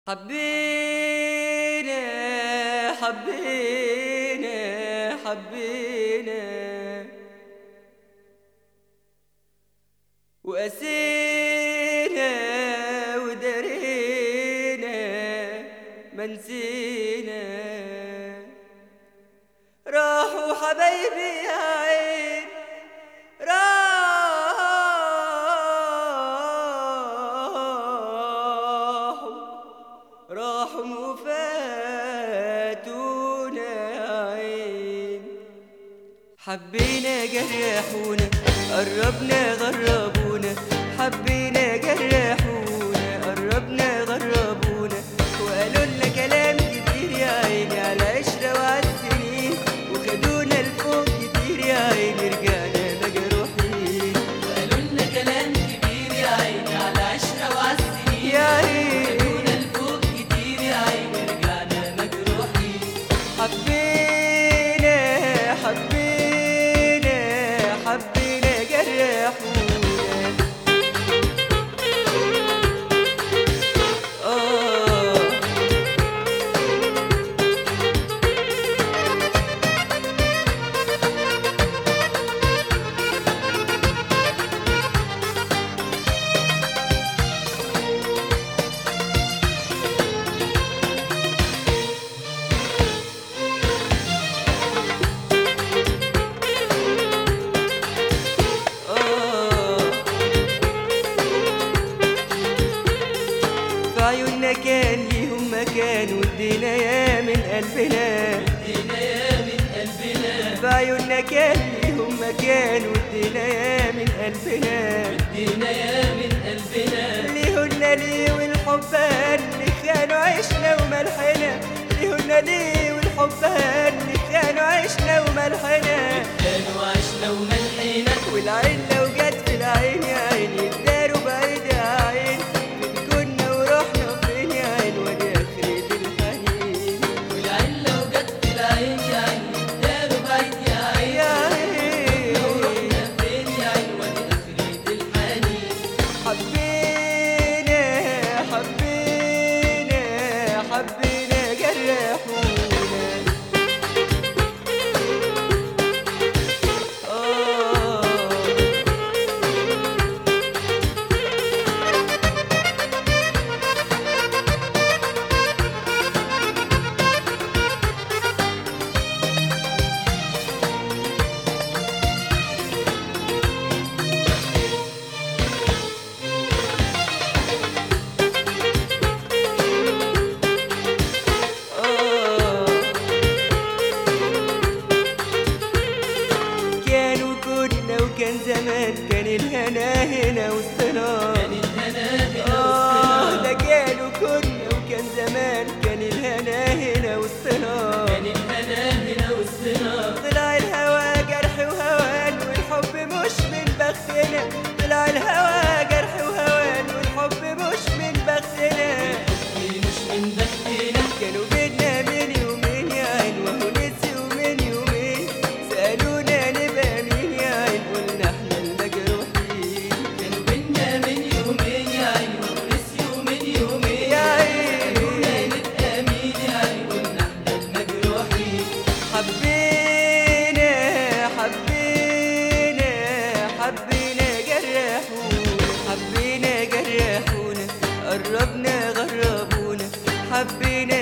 حبينا حبينا حبينا وقسينا ودرينا ما نسينا راحوا حبايبي يا عين راحوا راحوا وفاتونا يا عين حبينا جرحونا قربنا غربونا حبينا جرحونا قربنا غربونا وقالوا لنا كلام كتير يا عيني على عشرة وعلى السنين وخدونا لفوق كتير يا عيني رجعنا مجروحين وقالوا لنا كلام كبير يا عيني على عشرة وعالسنين يا عيني خدونا لفوق كتير يا عيني رجعنا مجروحين حبينا حبينا حبينا جرحونا آه آه في عيوننا كان ليهم مكان ودينا يا من قلبنا ادينا يا من قلبنا في عيوننا كان ليهم مكان ودينا يا من قلبنا ادينا يا من قلبنا ليهن ليه والحبان اللي خانوا عشنا وملحنا ليهن ليه والحبان اللي خانوا عشنا وملحنا كانوا عشنا وملحنا والعين لو جت في العين يا عيني الداروا بعيد يا عين فين كنا ورحنا فين يا عين ودي اخرة الحنين والعين لو جت في العين يا عيني الدار بعيد يا عين يا عين ورحنا فين يا عين ودي اخرة الحنين حبينا حبينا حبينا جرحونا آه آه كانوا كنا وكان زمان كان الهنا هنا وسطنا كان الهنا هنا آه وسطنا ده كانوا كنا وكان زمان كان الهنا هنا وسطنا كان الهنا هنا وسطنا طلع الهوى جرح وهوان والحب مش من بختنا طلع الهوى جرح وهوان والحب مش من بختنا مش من بختنا كانوا بينا من يومين يا عين وهو نسيوا من يومين سألونا نبقى مين يا عين قلنا احنا المجروحين كانوا بينا من يومين يا عين ونسيوا من يومين يا عين قلنا نبقى مين يا عين قلنا احنا المجروحين حبينا حبينا حبينا جرحونا حبينا جرحونا قربنا غربونا حبينا